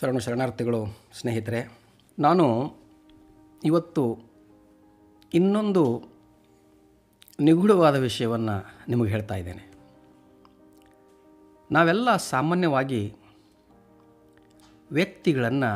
ಶರಣು ಶರಣಾರ್ಥಿಗಳು ಸ್ನೇಹಿತರೆ ನಾನು ಇವತ್ತು ಇನ್ನೊಂದು ನಿಗೂಢವಾದ ವಿಷಯವನ್ನು ನಿಮಗೆ ಹೇಳ್ತಾ ಇದ್ದೇನೆ ನಾವೆಲ್ಲ ಸಾಮಾನ್ಯವಾಗಿ ವ್ಯಕ್ತಿಗಳನ್ನು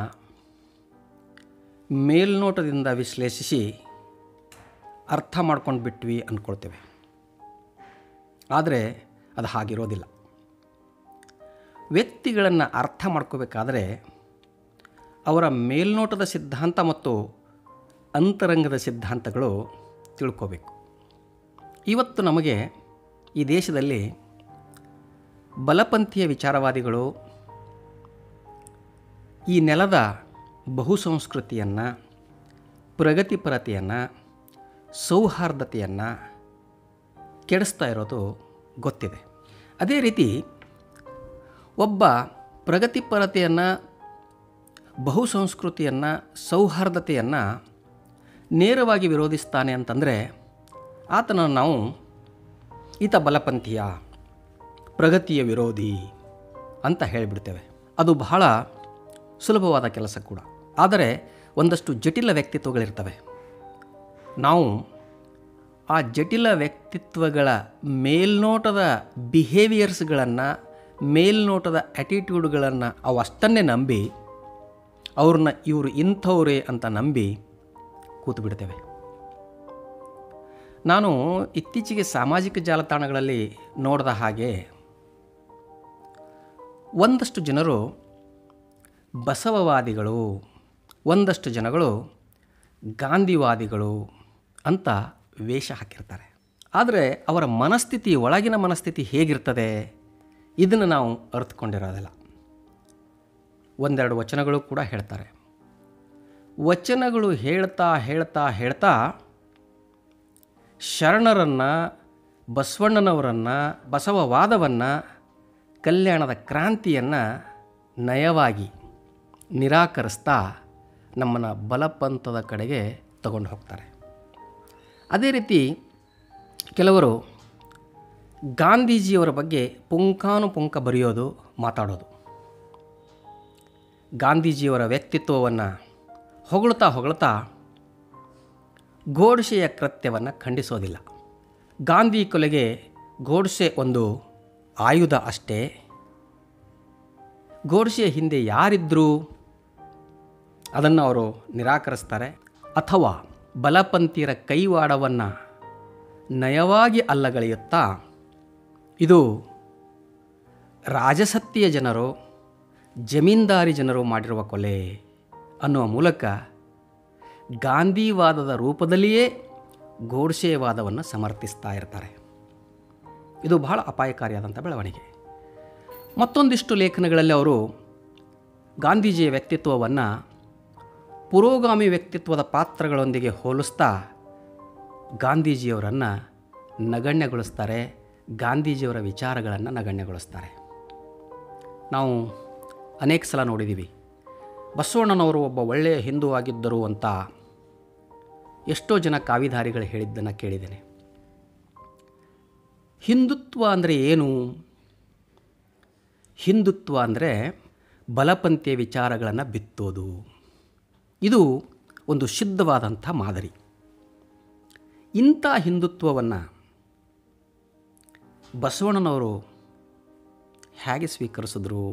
ಮೇಲ್ನೋಟದಿಂದ ವಿಶ್ಲೇಷಿಸಿ ಅರ್ಥ ಮಾಡ್ಕೊಂಡು ಬಿಟ್ವಿ ಅಂದ್ಕೊಳ್ತೇವೆ ಆದರೆ ಅದು ಹಾಗಿರೋದಿಲ್ಲ ವ್ಯಕ್ತಿಗಳನ್ನು ಅರ್ಥ ಮಾಡ್ಕೋಬೇಕಾದ್ರೆ ಅವರ ಮೇಲ್ನೋಟದ ಸಿದ್ಧಾಂತ ಮತ್ತು ಅಂತರಂಗದ ಸಿದ್ಧಾಂತಗಳು ತಿಳ್ಕೋಬೇಕು ಇವತ್ತು ನಮಗೆ ಈ ದೇಶದಲ್ಲಿ ಬಲಪಂಥೀಯ ವಿಚಾರವಾದಿಗಳು ಈ ನೆಲದ ಬಹುಸಂಸ್ಕೃತಿಯನ್ನು ಪ್ರಗತಿಪರತೆಯನ್ನು ಸೌಹಾರ್ದತೆಯನ್ನು ಕೆಡಿಸ್ತಾ ಇರೋದು ಗೊತ್ತಿದೆ ಅದೇ ರೀತಿ ಒಬ್ಬ ಪ್ರಗತಿಪರತೆಯನ್ನು ಬಹುಸಂಸ್ಕೃತಿಯನ್ನು ಸೌಹಾರ್ದತೆಯನ್ನು ನೇರವಾಗಿ ವಿರೋಧಿಸ್ತಾನೆ ಅಂತಂದರೆ ಆತನನ್ನು ನಾವು ಈತ ಬಲಪಂಥೀಯ ಪ್ರಗತಿಯ ವಿರೋಧಿ ಅಂತ ಹೇಳಿಬಿಡ್ತೇವೆ ಅದು ಬಹಳ ಸುಲಭವಾದ ಕೆಲಸ ಕೂಡ ಆದರೆ ಒಂದಷ್ಟು ಜಟಿಲ ವ್ಯಕ್ತಿತ್ವಗಳಿರ್ತವೆ ನಾವು ಆ ಜಟಿಲ ವ್ಯಕ್ತಿತ್ವಗಳ ಮೇಲ್ನೋಟದ ಬಿಹೇವಿಯರ್ಸ್ಗಳನ್ನು ಮೇಲ್ನೋಟದ ಆ್ಯಟಿಟ್ಯೂಡ್ಗಳನ್ನು ಅವು ಅಷ್ಟನ್ನೇ ನಂಬಿ ಅವ್ರನ್ನ ಇವರು ಇಂಥವ್ರೇ ಅಂತ ನಂಬಿ ಕೂತು ಬಿಡ್ತೇವೆ ನಾನು ಇತ್ತೀಚೆಗೆ ಸಾಮಾಜಿಕ ಜಾಲತಾಣಗಳಲ್ಲಿ ನೋಡಿದ ಹಾಗೆ ಒಂದಷ್ಟು ಜನರು ಬಸವವಾದಿಗಳು ಒಂದಷ್ಟು ಜನಗಳು ಗಾಂಧಿವಾದಿಗಳು ಅಂತ ವೇಷ ಹಾಕಿರ್ತಾರೆ ಆದರೆ ಅವರ ಮನಸ್ಥಿತಿ ಒಳಗಿನ ಮನಸ್ಥಿತಿ ಹೇಗಿರ್ತದೆ ಇದನ್ನು ನಾವು ಅರ್ಥಕೊಂಡಿರೋದಿಲ್ಲ ಒಂದೆರಡು ವಚನಗಳು ಕೂಡ ಹೇಳ್ತಾರೆ ವಚನಗಳು ಹೇಳ್ತಾ ಹೇಳ್ತಾ ಹೇಳ್ತಾ ಶರಣರನ್ನು ಬಸವಣ್ಣನವರನ್ನು ಬಸವವಾದವನ್ನು ಕಲ್ಯಾಣದ ಕ್ರಾಂತಿಯನ್ನು ನಯವಾಗಿ ನಿರಾಕರಿಸ್ತಾ ನಮ್ಮನ್ನು ಬಲಪಂಥದ ಕಡೆಗೆ ತಗೊಂಡು ಹೋಗ್ತಾರೆ ಅದೇ ರೀತಿ ಕೆಲವರು ಗಾಂಧೀಜಿಯವರ ಬಗ್ಗೆ ಪುಂಖಾನುಪುಂಖ ಬರೆಯೋದು ಮಾತಾಡೋದು ಗಾಂಧೀಜಿಯವರ ವ್ಯಕ್ತಿತ್ವವನ್ನು ಹೊಗಳ್ತಾ ಹೊಗಳ್ತಾ ಗೋಡ್ಸೆಯ ಕೃತ್ಯವನ್ನು ಖಂಡಿಸೋದಿಲ್ಲ ಗಾಂಧಿ ಕೊಲೆಗೆ ಗೋಡ್ಸೆ ಒಂದು ಆಯುಧ ಅಷ್ಟೇ ಗೋಡ್ಸೆಯ ಹಿಂದೆ ಯಾರಿದ್ದರು ಅದನ್ನು ಅವರು ನಿರಾಕರಿಸ್ತಾರೆ ಅಥವಾ ಬಲಪಂಥೀಯರ ಕೈವಾಡವನ್ನು ನಯವಾಗಿ ಅಲ್ಲಗಳೆಯುತ್ತಾ ಇದು ರಾಜಸತ್ಯ ಜನರು ಜಮೀನ್ದಾರಿ ಜನರು ಮಾಡಿರುವ ಕೊಲೆ ಅನ್ನುವ ಮೂಲಕ ಗಾಂಧಿವಾದದ ರೂಪದಲ್ಲಿಯೇ ಗೋಡ್ಸೆವಾದವನ್ನು ಸಮರ್ಥಿಸ್ತಾ ಇರ್ತಾರೆ ಇದು ಬಹಳ ಅಪಾಯಕಾರಿಯಾದಂಥ ಬೆಳವಣಿಗೆ ಮತ್ತೊಂದಿಷ್ಟು ಲೇಖನಗಳಲ್ಲಿ ಅವರು ಗಾಂಧೀಜಿಯ ವ್ಯಕ್ತಿತ್ವವನ್ನು ಪುರೋಗಾಮಿ ವ್ಯಕ್ತಿತ್ವದ ಪಾತ್ರಗಳೊಂದಿಗೆ ಹೋಲಿಸ್ತಾ ಗಾಂಧೀಜಿಯವರನ್ನು ನಗಣ್ಯಗೊಳಿಸ್ತಾರೆ ಗಾಂಧೀಜಿಯವರ ವಿಚಾರಗಳನ್ನು ನಗಣ್ಯಗೊಳಿಸ್ತಾರೆ ನಾವು ಅನೇಕ ಸಲ ನೋಡಿದ್ದೀವಿ ಬಸವಣ್ಣನವರು ಒಬ್ಬ ಒಳ್ಳೆಯ ಹಿಂದೂ ಆಗಿದ್ದರು ಅಂತ ಎಷ್ಟೋ ಜನ ಕಾವಿಧಾರಿಗಳು ಹೇಳಿದ್ದನ್ನು ಕೇಳಿದ್ದೇನೆ ಹಿಂದುತ್ವ ಅಂದರೆ ಏನು ಹಿಂದುತ್ವ ಅಂದರೆ ಬಲಪಂಥೀಯ ವಿಚಾರಗಳನ್ನು ಬಿತ್ತೋದು ಇದು ಒಂದು ಶುದ್ಧವಾದಂಥ ಮಾದರಿ ಇಂಥ ಹಿಂದುತ್ವವನ್ನು ಬಸವಣ್ಣನವರು ಹೇಗೆ ಸ್ವೀಕರಿಸಿದ್ರು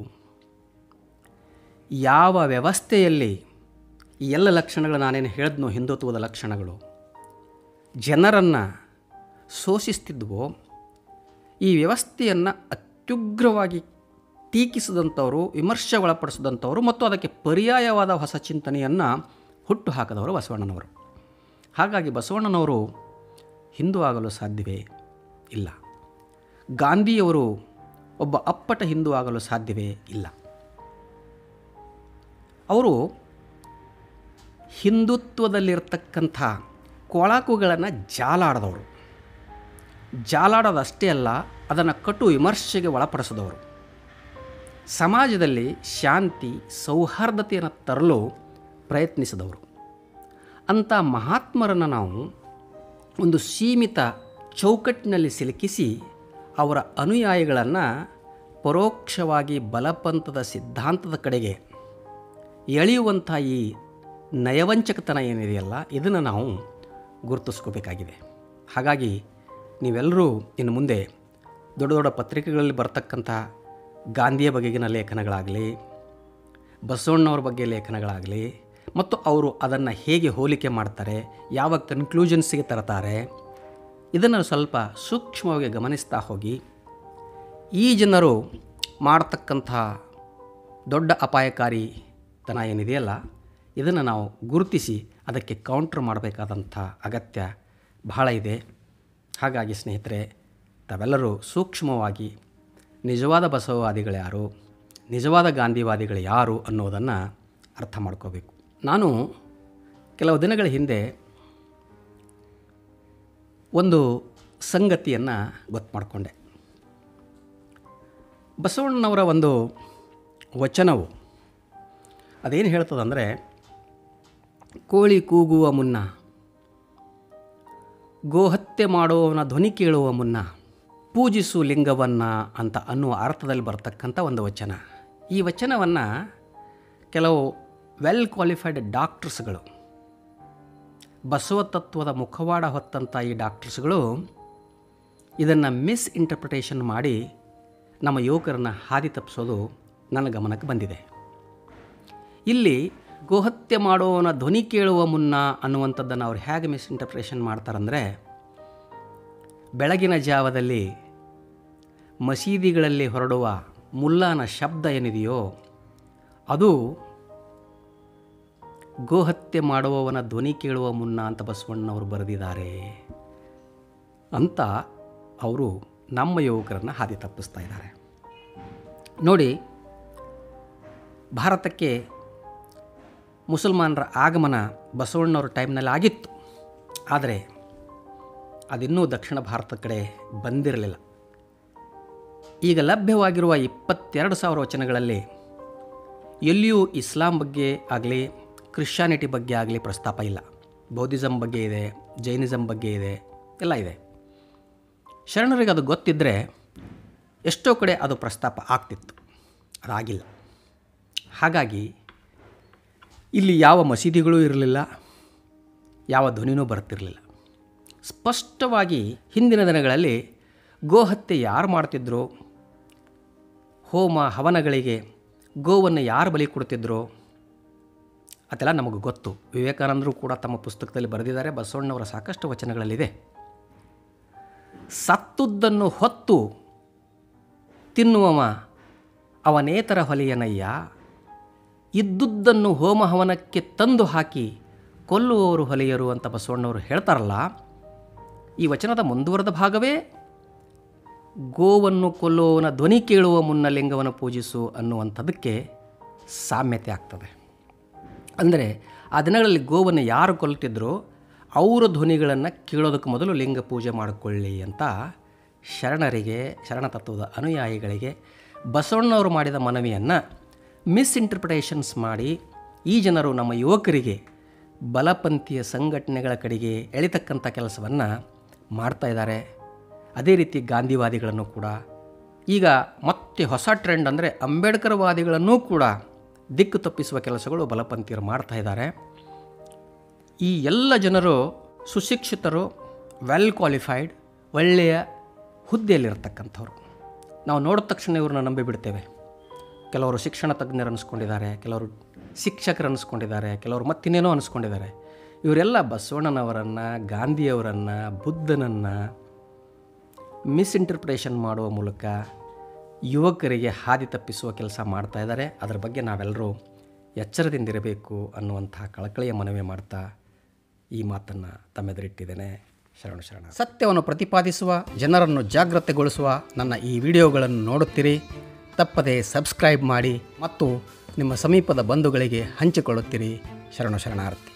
ಯಾವ ವ್ಯವಸ್ಥೆಯಲ್ಲಿ ಈ ಎಲ್ಲ ಲಕ್ಷಣಗಳು ನಾನೇನು ಹೇಳಿದ್ನೋ ಹಿಂದುತ್ವದ ಲಕ್ಷಣಗಳು ಜನರನ್ನು ಶೋಷಿಸ್ತಿದ್ವೋ ಈ ವ್ಯವಸ್ಥೆಯನ್ನು ಅತ್ಯುಗ್ರವಾಗಿ ಟೀಕಿಸಿದಂಥವರು ವಿಮರ್ಶೆ ಒಳಪಡಿಸಿದಂಥವರು ಮತ್ತು ಅದಕ್ಕೆ ಪರ್ಯಾಯವಾದ ಹೊಸ ಚಿಂತನೆಯನ್ನು ಹುಟ್ಟು ಹಾಕಿದವರು ಬಸವಣ್ಣನವರು ಹಾಗಾಗಿ ಬಸವಣ್ಣನವರು ಹಿಂದೂ ಆಗಲು ಸಾಧ್ಯವೇ ಇಲ್ಲ ಗಾಂಧಿಯವರು ಒಬ್ಬ ಅಪ್ಪಟ ಹಿಂದೂ ಆಗಲು ಸಾಧ್ಯವೇ ಇಲ್ಲ ಅವರು ಹಿಂದುತ್ವದಲ್ಲಿರ್ತಕ್ಕಂಥ ಕೊಳಕುಗಳನ್ನು ಜಾಲಾಡದವರು ಜಾಲಾಡೋದಷ್ಟೇ ಅಲ್ಲ ಅದನ್ನು ಕಟು ವಿಮರ್ಶೆಗೆ ಒಳಪಡಿಸಿದವರು ಸಮಾಜದಲ್ಲಿ ಶಾಂತಿ ಸೌಹಾರ್ದತೆಯನ್ನು ತರಲು ಪ್ರಯತ್ನಿಸಿದವರು ಅಂಥ ಮಹಾತ್ಮರನ್ನು ನಾವು ಒಂದು ಸೀಮಿತ ಚೌಕಟ್ಟಿನಲ್ಲಿ ಸಿಲುಕಿಸಿ ಅವರ ಅನುಯಾಯಿಗಳನ್ನು ಪರೋಕ್ಷವಾಗಿ ಬಲಪಂಥದ ಸಿದ್ಧಾಂತದ ಕಡೆಗೆ ಎಳೆಯುವಂಥ ಈ ನಯವಂಚಕತನ ಏನಿದೆಯಲ್ಲ ಇದನ್ನು ನಾವು ಗುರುತಿಸ್ಕೋಬೇಕಾಗಿದೆ ಹಾಗಾಗಿ ನೀವೆಲ್ಲರೂ ಇನ್ನು ಮುಂದೆ ದೊಡ್ಡ ದೊಡ್ಡ ಪತ್ರಿಕೆಗಳಲ್ಲಿ ಬರ್ತಕ್ಕಂಥ ಗಾಂಧಿಯ ಬಗೆಗಿನ ಲೇಖನಗಳಾಗಲಿ ಬಸವಣ್ಣವ್ರ ಬಗ್ಗೆ ಲೇಖನಗಳಾಗಲಿ ಮತ್ತು ಅವರು ಅದನ್ನು ಹೇಗೆ ಹೋಲಿಕೆ ಮಾಡ್ತಾರೆ ಯಾವ ಕನ್ಕ್ಲೂಷನ್ಸಿಗೆ ತರ್ತಾರೆ ಇದನ್ನು ಸ್ವಲ್ಪ ಸೂಕ್ಷ್ಮವಾಗಿ ಗಮನಿಸ್ತಾ ಹೋಗಿ ಈ ಜನರು ಮಾಡ್ತಕ್ಕಂಥ ದೊಡ್ಡ ಅಪಾಯಕಾರಿತನ ಏನಿದೆಯಲ್ಲ ಇದನ್ನು ನಾವು ಗುರುತಿಸಿ ಅದಕ್ಕೆ ಕೌಂಟ್ರ್ ಮಾಡಬೇಕಾದಂಥ ಅಗತ್ಯ ಬಹಳ ಇದೆ ಹಾಗಾಗಿ ಸ್ನೇಹಿತರೆ ತಾವೆಲ್ಲರೂ ಸೂಕ್ಷ್ಮವಾಗಿ ನಿಜವಾದ ಬಸವವಾದಿಗಳು ಯಾರು ನಿಜವಾದ ಗಾಂಧಿವಾದಿಗಳು ಯಾರು ಅನ್ನೋದನ್ನು ಅರ್ಥ ಮಾಡ್ಕೋಬೇಕು ನಾನು ಕೆಲವು ದಿನಗಳ ಹಿಂದೆ ಒಂದು ಸಂಗತಿಯನ್ನು ಗೊತ್ತು ಮಾಡಿಕೊಂಡೆ ಬಸವಣ್ಣನವರ ಒಂದು ವಚನವು ಅದೇನು ಹೇಳ್ತದಂದರೆ ಕೋಳಿ ಕೂಗುವ ಮುನ್ನ ಗೋಹತ್ಯೆ ಮಾಡುವವನ ಧ್ವನಿ ಕೇಳುವ ಮುನ್ನ ಪೂಜಿಸು ಲಿಂಗವನ್ನು ಅಂತ ಅನ್ನುವ ಅರ್ಥದಲ್ಲಿ ಬರ್ತಕ್ಕಂಥ ಒಂದು ವಚನ ಈ ವಚನವನ್ನು ಕೆಲವು ವೆಲ್ ಕ್ವಾಲಿಫೈಡ್ ಡಾಕ್ಟರ್ಸ್ಗಳು ಬಸವ ತತ್ವದ ಮುಖವಾಡ ಹೊತ್ತಂಥ ಈ ಡಾಕ್ಟರ್ಸ್ಗಳು ಇದನ್ನು ಮಿಸ್ ಇಂಟರ್ಪ್ರಿಟೇಷನ್ ಮಾಡಿ ನಮ್ಮ ಯುವಕರನ್ನ ಹಾದಿ ತಪ್ಪಿಸೋದು ನನ್ನ ಗಮನಕ್ಕೆ ಬಂದಿದೆ ಇಲ್ಲಿ ಗೋಹತ್ಯೆ ಮಾಡುವವನ ಧ್ವನಿ ಕೇಳುವ ಮುನ್ನ ಅನ್ನುವಂಥದ್ದನ್ನು ಅವ್ರು ಹೇಗೆ ಮಿಸ್ ಇಂಟರ್ಪ್ರಿಟೇಷನ್ ಮಾಡ್ತಾರಂದರೆ ಬೆಳಗಿನ ಜಾವದಲ್ಲಿ ಮಸೀದಿಗಳಲ್ಲಿ ಹೊರಡುವ ಮುಲ್ಲಾನ ಶಬ್ದ ಏನಿದೆಯೋ ಅದು ಗೋಹತ್ಯೆ ಮಾಡುವವನ ಧ್ವನಿ ಕೇಳುವ ಮುನ್ನ ಅಂತ ಬಸವಣ್ಣವರು ಬರೆದಿದ್ದಾರೆ ಅಂತ ಅವರು ನಮ್ಮ ಯುವಕರನ್ನು ಹಾದಿ ತಪ್ಪಿಸ್ತಾ ಇದ್ದಾರೆ ನೋಡಿ ಭಾರತಕ್ಕೆ ಮುಸಲ್ಮಾನರ ಆಗಮನ ಬಸವಣ್ಣವ್ರ ಟೈಮ್ನಲ್ಲಿ ಆಗಿತ್ತು ಆದರೆ ಅದಿನ್ನೂ ದಕ್ಷಿಣ ಭಾರತದ ಕಡೆ ಬಂದಿರಲಿಲ್ಲ ಈಗ ಲಭ್ಯವಾಗಿರುವ ಇಪ್ಪತ್ತೆರಡು ಸಾವಿರ ವಚನಗಳಲ್ಲಿ ಎಲ್ಲಿಯೂ ಇಸ್ಲಾಂ ಬಗ್ಗೆ ಆಗಲಿ ಕ್ರಿಶ್ಚಾನಿಟಿ ಬಗ್ಗೆ ಆಗಲಿ ಪ್ರಸ್ತಾಪ ಇಲ್ಲ ಬೌದ್ಧಿಸಮ್ ಬಗ್ಗೆ ಇದೆ ಜೈನಿಸಮ್ ಬಗ್ಗೆ ಇದೆ ಎಲ್ಲ ಇದೆ ಶರಣರಿಗೆ ಅದು ಗೊತ್ತಿದ್ದರೆ ಎಷ್ಟೋ ಕಡೆ ಅದು ಪ್ರಸ್ತಾಪ ಆಗ್ತಿತ್ತು ಅದಾಗಿಲ್ಲ ಹಾಗಾಗಿ ಇಲ್ಲಿ ಯಾವ ಮಸೀದಿಗಳೂ ಇರಲಿಲ್ಲ ಯಾವ ಧ್ವನಿನೂ ಬರ್ತಿರಲಿಲ್ಲ ಸ್ಪಷ್ಟವಾಗಿ ಹಿಂದಿನ ದಿನಗಳಲ್ಲಿ ಗೋಹತ್ಯೆ ಯಾರು ಮಾಡ್ತಿದ್ರು ಹೋಮ ಹವನಗಳಿಗೆ ಗೋವನ್ನು ಯಾರು ಬಲಿ ಕೊಡ್ತಿದ್ರು ಅದೆಲ್ಲ ನಮಗೆ ಗೊತ್ತು ವಿವೇಕಾನಂದರು ಕೂಡ ತಮ್ಮ ಪುಸ್ತಕದಲ್ಲಿ ಬರೆದಿದ್ದಾರೆ ಬಸವಣ್ಣವರ ಸಾಕಷ್ಟು ವಚನಗಳಲ್ಲಿದೆ ಸತ್ತುದನ್ನು ಹೊತ್ತು ತಿನ್ನುವವ ಅವನೇತರ ಹೊಲೆಯನಯ್ಯ ಇದ್ದುದನ್ನು ಹೋಮ ಹವನಕ್ಕೆ ತಂದು ಹಾಕಿ ಕೊಲ್ಲುವವರು ಹೊಲೆಯರು ಅಂತ ಬಸವಣ್ಣವರು ಹೇಳ್ತಾರಲ್ಲ ಈ ವಚನದ ಮುಂದುವರೆದ ಭಾಗವೇ ಗೋವನ್ನು ಕೊಲ್ಲುವವನ ಧ್ವನಿ ಕೇಳುವ ಮುನ್ನ ಲಿಂಗವನ್ನು ಪೂಜಿಸು ಅನ್ನುವಂಥದ್ದಕ್ಕೆ ಸಾಮ್ಯತೆ ಆಗ್ತದೆ ಅಂದರೆ ಆ ದಿನಗಳಲ್ಲಿ ಗೋವನ್ನು ಯಾರು ಕೊಲ್ತಿದ್ರೋ ಅವರ ಧ್ವನಿಗಳನ್ನು ಕೇಳೋದಕ್ಕೆ ಮೊದಲು ಲಿಂಗ ಪೂಜೆ ಮಾಡಿಕೊಳ್ಳಿ ಅಂತ ಶರಣರಿಗೆ ಶರಣ ತತ್ವದ ಅನುಯಾಯಿಗಳಿಗೆ ಬಸವಣ್ಣವರು ಮಾಡಿದ ಮನವಿಯನ್ನು ಮಿಸ್ಇಂಟರ್ಪ್ರಿಟೇಷನ್ಸ್ ಮಾಡಿ ಈ ಜನರು ನಮ್ಮ ಯುವಕರಿಗೆ ಬಲಪಂಥೀಯ ಸಂಘಟನೆಗಳ ಕಡೆಗೆ ಎಳಿತಕ್ಕಂಥ ಕೆಲಸವನ್ನು ಮಾಡ್ತಾ ಇದ್ದಾರೆ ಅದೇ ರೀತಿ ಗಾಂಧಿವಾದಿಗಳನ್ನು ಕೂಡ ಈಗ ಮತ್ತೆ ಹೊಸ ಟ್ರೆಂಡ್ ಅಂದರೆ ಅಂಬೇಡ್ಕರ್ವಾದಿಗಳನ್ನೂ ಕೂಡ ದಿಕ್ಕು ತಪ್ಪಿಸುವ ಕೆಲಸಗಳು ಬಲಪಂಥೀಯರು ಮಾಡ್ತಾ ಇದ್ದಾರೆ ಈ ಎಲ್ಲ ಜನರು ಸುಶಿಕ್ಷಿತರು ವೆಲ್ ಕ್ವಾಲಿಫೈಡ್ ಒಳ್ಳೆಯ ಹುದ್ದೆಯಲ್ಲಿರ್ತಕ್ಕಂಥವ್ರು ನಾವು ನೋಡಿದ ತಕ್ಷಣ ಇವ್ರನ್ನ ನಂಬಿಬಿಡ್ತೇವೆ ಕೆಲವರು ಶಿಕ್ಷಣ ತಜ್ಞರು ಅನಿಸ್ಕೊಂಡಿದ್ದಾರೆ ಕೆಲವರು ಶಿಕ್ಷಕರು ಅನಿಸ್ಕೊಂಡಿದ್ದಾರೆ ಕೆಲವರು ಮತ್ತಿನ್ನೇನೋ ಅನಿಸ್ಕೊಂಡಿದ್ದಾರೆ ಇವರೆಲ್ಲ ಬಸವಣ್ಣನವರನ್ನು ಗಾಂಧಿಯವರನ್ನು ಬುದ್ಧನನ್ನು ಮಿಸ್ಇಂಟರ್ಪ್ರಿಟೇಷನ್ ಮಾಡುವ ಮೂಲಕ ಯುವಕರಿಗೆ ಹಾದಿ ತಪ್ಪಿಸುವ ಕೆಲಸ ಮಾಡ್ತಾ ಇದ್ದಾರೆ ಅದರ ಬಗ್ಗೆ ನಾವೆಲ್ಲರೂ ಎಚ್ಚರದಿಂದಿರಬೇಕು ಅನ್ನುವಂಥ ಕಳಕಳಿಯ ಮನವಿ ಮಾಡ್ತಾ ಈ ಮಾತನ್ನು ತಮ್ಮೆದುರಿಟ್ಟಿದ್ದೇನೆ ಶರಣ ಶರಣ ಸತ್ಯವನ್ನು ಪ್ರತಿಪಾದಿಸುವ ಜನರನ್ನು ಜಾಗೃತೆಗೊಳಿಸುವ ನನ್ನ ಈ ವಿಡಿಯೋಗಳನ್ನು ನೋಡುತ್ತೀರಿ ತಪ್ಪದೆ ಸಬ್ಸ್ಕ್ರೈಬ್ ಮಾಡಿ ಮತ್ತು ನಿಮ್ಮ ಸಮೀಪದ ಬಂಧುಗಳಿಗೆ ಹಂಚಿಕೊಳ್ಳುತ್ತೀರಿ ಶರಣ ಶರಣಾರ್ಥಿ